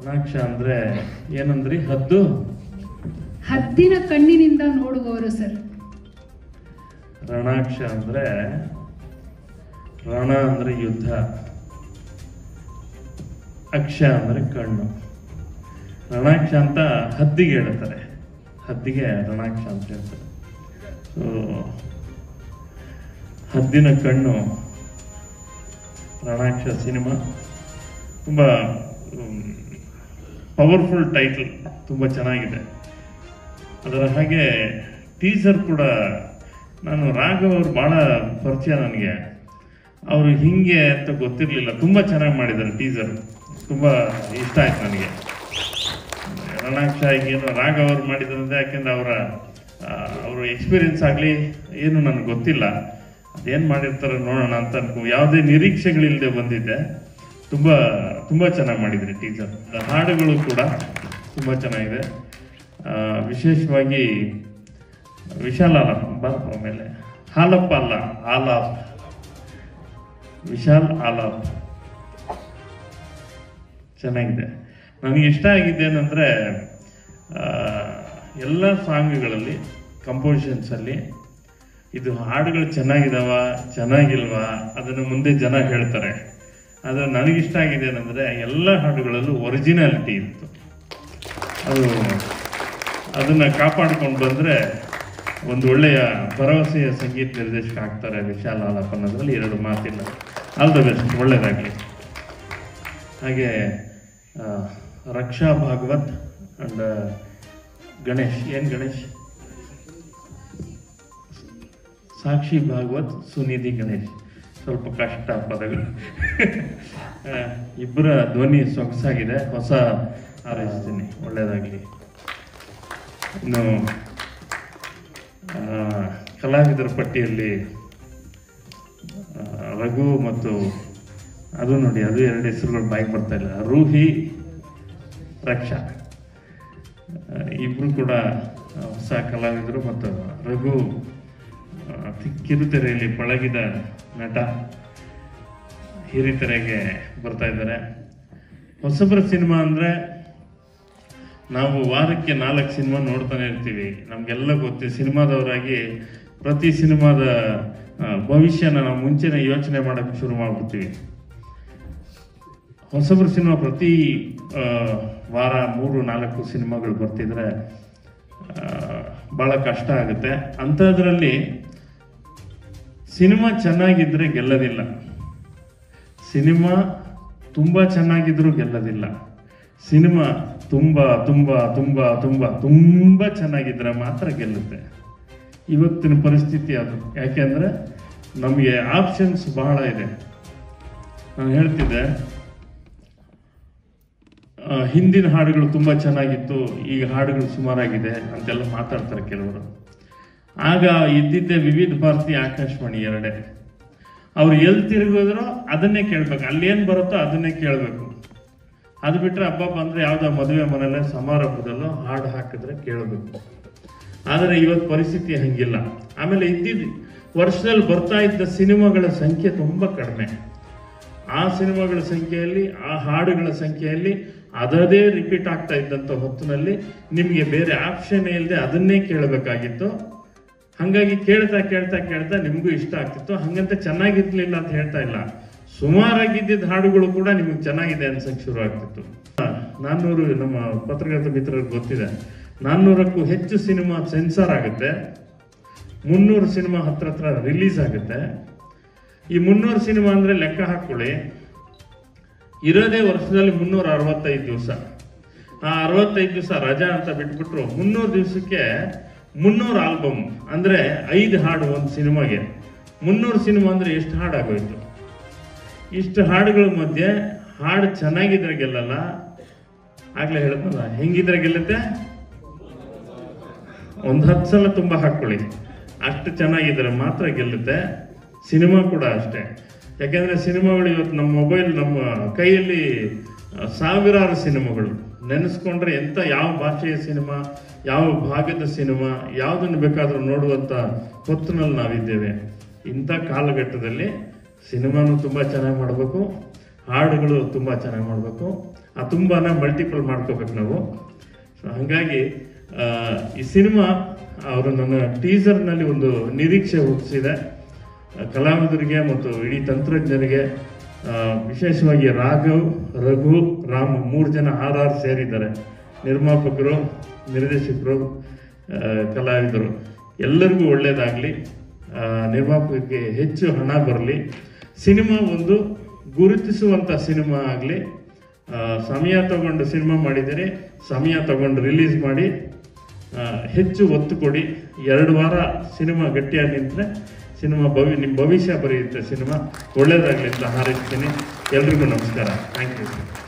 ರಣಾಕ್ಷ ಅಂದ್ರೆ ಏನಂದ್ರಿ ಹದ್ದು ಹದ್ದಿನ ಕಣ್ಣಿನಿಂದ ನೋಡುವವರು ಸರ್ ರಣಾಕ್ಷ ಅಂದ್ರೆ ರಣ ಅಂದ್ರೆ ಯುದ್ಧ ಅಕ್ಷ ಅಂದ್ರೆ ಕಣ್ಣು ರಣಾಕ್ಷ ಅಂತ ಹದ್ದಿಗೆ ಹೇಳ್ತಾರೆ ಹದ್ದಿಗೆ ರಣಾಕ್ಷ ಅಂತ ಹೇಳ್ತಾರೆ ಸೊ ಹದ್ದಿನ ಕಣ್ಣು ರಣಾಕ್ಷ ಸಿನಿಮಾ ತುಂಬ ಪವರ್ಫುಲ್ ಟೈಟಲ್ ತುಂಬ ಚೆನ್ನಾಗಿದೆ ಅದರ ಹಾಗೆ ಟೀಸರ್ ಕೂಡ ನಾನು ರಾಘವ್ ಅವ್ರು ಭಾಳ ಪರಿಚಯ ನನಗೆ ಅವರು ಹಿಂಗೆ ಅಂತ ಗೊತ್ತಿರಲಿಲ್ಲ ತುಂಬ ಚೆನ್ನಾಗಿ ಮಾಡಿದ್ದಾರೆ ಟೀಸರ್ ತುಂಬ ಇಷ್ಟ ಆಯ್ತು ನನಗೆ ರಣಾಕ್ಷ ಈಗೇನು ರಾಘವ್ ಅವ್ರು ಮಾಡಿದ್ರಂದ್ರೆ ಯಾಕೆಂದ್ರೆ ಅವರ ಅವರ ಎಕ್ಸ್ಪೀರಿಯನ್ಸ್ ಆಗಲಿ ಏನು ನನಗೆ ಗೊತ್ತಿಲ್ಲ ಅದೇನು ಮಾಡಿರ್ತಾರೆ ನೋಡೋಣ ಅಂತ ಅನ್ಕೊ ಯಾವುದೇ ನಿರೀಕ್ಷೆಗಳಿಲ್ಲದೆ ಬಂದಿದ್ದೆ ತುಂಬ ತುಂಬ ಚೆನ್ನಾಗಿ ಮಾಡಿದ್ರಿ ಟೀಚರ್ ಹಾಡುಗಳು ಕೂಡ ತುಂಬ ಚೆನ್ನಾಗಿದೆ ಆ, ವಿಶೇಷವಾಗಿ ವಿಶಾಲ ಬರಪ್ಪ ಮೇಲೆ ಹಾಲಪ್ಪ ಅಲ್ಲ ಆಲಾಪ್ ವಿಶಾಲ್ ಆಲಾಪ್ ಚೆನ್ನಾಗಿದೆ ನನಗೆ ಇಷ್ಟ ಆಗಿದ್ದೇನೆಂದರೆ ಎಲ್ಲ ಸಾಂಗ್ಗಳಲ್ಲಿ ಕಂಪೋಸಿಷನ್ಸಲ್ಲಿ ಇದು ಹಾಡುಗಳು ಚೆನ್ನಾಗಿದಾವ ಚೆನ್ನಾಗಿಲ್ವಾ ಅದನ್ನು ಮುಂದೆ ಜನ ಹೇಳ್ತಾರೆ ಆದರೆ ನನಗಿಷ್ಟ ಆಗಿದೆ ಏನಂದರೆ ಎಲ್ಲ ಹಾಡುಗಳಲ್ಲೂ ಒರಿಜಿನಾಲಿಟಿ ಇತ್ತು ಅದು ಅದನ್ನು ಕಾಪಾಡ್ಕೊಂಡು ಬಂದರೆ ಒಂದು ಒಳ್ಳೆಯ ಭರವಸೆಯ ಸಂಗೀತ ನಿರ್ದೇಶಕ ಆಗ್ತಾರೆ ವಿಶಾಲ್ ಆಲಾಪ್ ಅನ್ನೋದ್ರಲ್ಲಿ ಎರಡು ಮಾತಿಲ್ಲ ಆಲ್ ದ ಬೆಸ್ಟ್ ಒಳ್ಳೆಯದಾಗಲಿ ಹಾಗೆ ಆ, ರಕ್ಷಾ ಭಾಗವತ್ ಅಂಡ್ ಗಣೇಶ್ ಏನು ಗಣೇಶ್ ಸಾಕ್ಷಿ ಭಾಗವತ್ ಸುನಿಧಿ ಗಣೇಶ್ ಸ್ವಲ್ಪ ಕಷ್ಟ ಪದಗಳು ಆ, ಇಬ್ಬರ ಧ್ವನಿ ಸೊಗಸಾಗಿದೆ ಹೊಸ ಹಾರೈಸ್ತೀನಿ ಒಳ್ಳೆಯದಾಗಲಿ ಇನ್ನು ಆ, ಕಲಾವಿದರ ಪಟ್ಟಿಯಲ್ಲಿ ಆ, ರಘು ಮತ್ತು ಅದು ನೋಡಿ ಅದು ಎರಡು ಹೆಸರುಗಳು ಬಾಯಿಗೆ ಬರ್ತಾ ಇಲ್ಲ ರೂಹಿ ರಕ್ಷಾ ಆ, ಇಬ್ರು ಕೂಡ ಆ, ಹೊಸ ಕಲಾವಿದರು ಮತ್ತು ರಘು ಆ, ಅತಿ ಕಿರುತೆರೆಯಲ್ಲಿ ಪಳಗಿದ ನಟ ಹಿರಿತೆರೆಗೆ ಬರ್ತಾ ಇದ್ದಾರೆ ಹೊಸಬರ ಸಿನಿಮಾ ಅಂದರೆ ನಾವು ವಾರಕ್ಕೆ ನಾಲ್ಕು ಸಿನಿಮಾ ನೋಡ್ತಾನೆ ಇರ್ತೀವಿ ನಮಗೆಲ್ಲ ಗೊತ್ತು ಸಿನಿಮಾದವರಾಗಿ ಪ್ರತಿ ಸಿನಿಮಾದ ಆ, ಭವಿಷ್ಯನ ನಾವು ಮುಂಚೆನೇ ಯೋಚನೆ ಮಾಡೋಕ್ಕೆ ಶುರು ಮಾಡ್ಬಿಡ್ತೀವಿ ಹೊಸಬ್ರ ಸಿನಿಮಾ ಪ್ರತಿ ಆ, ವಾರ ಮೂರು ನಾಲ್ಕು ಸಿನಿಮಾಗಳು ಬರ್ತಿದ್ರೆ ಭಾಳ ಕಷ್ಟ ಆಗುತ್ತೆ ಅಂಥದ್ರಲ್ಲಿ ಸಿನಿಮಾ ಚೆನ್ನಾಗಿದ್ದರೆ ಗೆಲ್ಲೋದಿಲ್ಲ ಸಿನಿಮಾ ತುಂಬ ಚೆನ್ನಾಗಿದ್ರೂ ಗೆಲ್ಲೋದಿಲ್ಲ ಸಿನಿಮಾ ತುಂಬ ತುಂಬ ತುಂಬ ತುಂಬ ತುಂಬ ಚೆನ್ನಾಗಿದ್ರೆ ಮಾತ್ರ ಗೆಲ್ಲುತ್ತೆ ಇವತ್ತಿನ ಪರಿಸ್ಥಿತಿ ಅದು ಯಾಕೆಂದರೆ ನಮಗೆ ಆಪ್ಷನ್ಸ್ ಬಹಳ ಇದೆ ನಾನು ಹೇಳ್ತಿದ್ದೆ ಆ, ಹಿಂದಿನ ಹಾಡುಗಳು ತುಂಬ ಚೆನ್ನಾಗಿತ್ತು ಈಗ ಹಾಡುಗಳು ಸುಮಾರಾಗಿದೆ ಅಂತೆಲ್ಲ ಮಾತಾಡ್ತಾರೆ ಕೆಲವರು ಆಗ ಇದ್ದಿದ್ದೆ ವಿವಿಧ ಭಾರತಿ ಆಕಾಶವಾಣಿ ಎರಡೇ ಅವ್ರು ಎಲ್ಲಿ ತಿರುಗಿದ್ರು ಅದನ್ನೇ ಕೇಳ್ಬೇಕು ಅಲ್ಲಿ ಏನು ಬರುತ್ತೋ ಅದನ್ನೇ ಕೇಳಬೇಕು ಅದು ಬಿಟ್ಟರೆ ಹಬ್ಬ ಬಂದರೆ ಯಾವುದೋ ಮದುವೆ ಮನೆಯಲ್ಲೇ ಸಮಾರಂಭದಲ್ಲೋ ಹಾಡು ಹಾಕಿದ್ರೆ ಕೇಳಬೇಕು ಆದರೆ ಇವತ್ತು ಪರಿಸ್ಥಿತಿ ಹಂಗಿಲ್ಲ ಆಮೇಲೆ ಇದ್ದಿದ್ದು ವರ್ಷದಲ್ಲಿ ಬರ್ತಾ ಇದ್ದ ಸಿನಿಮಾಗಳ ಸಂಖ್ಯೆ ತುಂಬ ಕಡಿಮೆ ಆ ಸಿನಿಮಾಗಳ ಸಂಖ್ಯೆಯಲ್ಲಿ ಆ ಹಾಡುಗಳ ಸಂಖ್ಯೆಯಲ್ಲಿ ಅದದೇ ರಿಪೀಟ್ ಆಗ್ತಾ ಇದ್ದಂಥ ಹೊತ್ತಿನಲ್ಲಿ ನಿಮಗೆ ಬೇರೆ ಆಪ್ಷನ್ ಇಲ್ಲದೆ ಅದನ್ನೇ ಕೇಳಬೇಕಾಗಿತ್ತು ಹಾಗಾಗಿ ಕೇಳ್ತಾ ಕೇಳ್ತಾ ಕೇಳ್ತಾ ನಿಮಗೂ ಇಷ್ಟ ಆಗ್ತಿತ್ತು ಹಂಗಂತ ಚೆನ್ನಾಗಿರ್ಲಿಲ್ಲ ಅಂತ ಹೇಳ್ತಾ ಇಲ್ಲ ಸುಮಾರಾಗಿದ್ದಿದ್ದ ಹಾಡುಗಳು ಕೂಡ ನಿಮಗೆ ಚೆನ್ನಾಗಿದೆ ಅನ್ಸಕ್ಕೆ ಶುರು ಆಗ್ತಿತ್ತು ನಾನ್ನೂರು ನಮ್ಮ ಪತ್ರಕರ್ತ ಮಿತ್ರರಿಗೆ ಗೊತ್ತಿದೆ ನಾನ್ನೂರಕ್ಕೂ ಹೆಚ್ಚು ಸಿನಿಮಾ ಸೆನ್ಸಾರ್ ಆಗುತ್ತೆ ಮುನ್ನೂರು ಸಿನಿಮಾ ಹತ್ರ ಹತ್ರ ರಿಲೀಸ್ ಆಗುತ್ತೆ ಈ ಮುನ್ನೂರು ಸಿನಿಮಾ ಅಂದರೆ ಲೆಕ್ಕ ಹಾಕೊಳ್ಳಿ ಇರೋದೇ ವರ್ಷದಲ್ಲಿ ಮುನ್ನೂರ ಅರವತ್ತೈದು ದಿವಸ ಆ ಅರವತ್ತೈದು ದಿವಸ ರಜಾ ಅಂತ ಬಿಟ್ಬಿಟ್ರು ಮುನ್ನೂರು ದಿವಸಕ್ಕೆ ಮುನ್ನೂರು ಆಲ್ಬಮ್ ಅಂದರೆ ಐದು ಹಾಡು ಒಂದು ಸಿನಿಮಾಗೆ ಮುನ್ನೂರು ಸಿನಿಮಾ ಅಂದರೆ ಎಷ್ಟು ಹಾಡು ಆಗೋಯ್ತು ಇಷ್ಟು ಹಾಡುಗಳ ಮಧ್ಯೆ ಹಾಡು ಚೆನ್ನಾಗಿದ್ರೆ ಗೆಲ್ಲಲ್ಲ ಆಗ್ಲೇ ಹೇಳಿದ್ನಲ್ಲ ಹೆಂಗಿದ್ರೆ ಗೆಲ್ಲುತ್ತೆ ಒಂದು ಹತ್ತು ಸಲ ತುಂಬ ಹಾಕ್ಕೊಳ್ಳಿ ಅಷ್ಟು ಚೆನ್ನಾಗಿದ್ರೆ ಮಾತ್ರ ಗೆಲ್ಲುತ್ತೆ ಸಿನಿಮಾ ಕೂಡ ಅಷ್ಟೇ ಯಾಕೆಂದರೆ ಸಿನಿಮಾಗಳು ಇವತ್ತು ನಮ್ಮ ಮೊಬೈಲ್ ನಮ್ಮ ಕೈಯಲ್ಲಿ ಆ, ಸಾವಿರಾರು ಸಿನಿಮಾಗಳು ನೆನೆಸ್ಕೊಂಡ್ರೆ ಎಂಥ ಯಾವ ಭಾಷೆಯ ಸಿನಿಮಾ ಯಾವ ಭಾಗದ ಸಿನಿಮಾ ಯಾವುದನ್ನು ಬೇಕಾದರೂ ನೋಡುವಂಥ ಹೊತ್ತಿನಲ್ಲಿ ನಾವಿದ್ದೇವೆ ಇಂಥ ಕಾಲಘಟ್ಟದಲ್ಲಿ ಸಿನಿಮಾನು ತುಂಬ ಚೆನ್ನಾಗಿ ಮಾಡಬೇಕು ಹಾಡುಗಳು ತುಂಬ ಚೆನ್ನಾಗಿ ಮಾಡಬೇಕು ಆ ತುಂಬಾನ ಮಲ್ಟಿಪಲ್ ಮಾಡ್ಕೋಬೇಕು ನಾವು ಸೊ ಹಾಗಾಗಿ ಆ, ಈ ಸಿನಿಮಾ ಅವರು ನನ್ನ ಟೀಸರ್ನಲ್ಲಿ ಒಂದು ನಿರೀಕ್ಷೆ ಹುಟ್ಟಿಸಿದೆ ಕಲಾವಿದರಿಗೆ ಮತ್ತು ಇಡೀ ತಂತ್ರಜ್ಞರಿಗೆ ಆ, ವಿಶೇಷವಾಗಿ ರಾಘವ್ ರಘು ರಾಮ್ ಮೂರು ಜನ ಆರ್ ಆರ್ ಸೇರಿದ್ದಾರೆ ನಿರ್ಮಾಪಕರು ನಿರ್ದೇಶಕರು ಆ, ಕಲಾವಿದರು ಎಲ್ಲರಿಗೂ ಒಳ್ಳೆಯದಾಗಲಿ ನಿರ್ಮಾಪಕರಿಗೆ ಹೆಚ್ಚು ಹಣ ಬರಲಿ ಸಿನಿಮಾ ಒಂದು ಗುರುತಿಸುವಂಥ ಸಿನಿಮಾ ಆಗಲಿ ಸಮಯ ತಗೊಂಡು ಸಿನಿಮಾ ಮಾಡಿದರೆ ಸಮಯ ತಗೊಂಡು ರಿಲೀಸ್ ಮಾಡಿ ಆ, ಹೆಚ್ಚು ಒತ್ತು ಕೊಡಿ ಎರಡು ವಾರ ಸಿನಿಮಾ ಗಟ್ಟಿಯಾಗಿ ನಿಂತರೆ ಸಿನಿಮಾ ಭವಿ ನಿಮ್ಮ ಭವಿಷ್ಯ ಬರೆಯುತ್ತೆ ಸಿನಿಮಾ ಒಳ್ಳೇದಾಗಲಿ ಅಂತ ಹಾರೈಸ್ತೀನಿ ಎಲ್ರಿಗೂ ನಮಸ್ಕಾರ ಥ್ಯಾಂಕ್ ಯು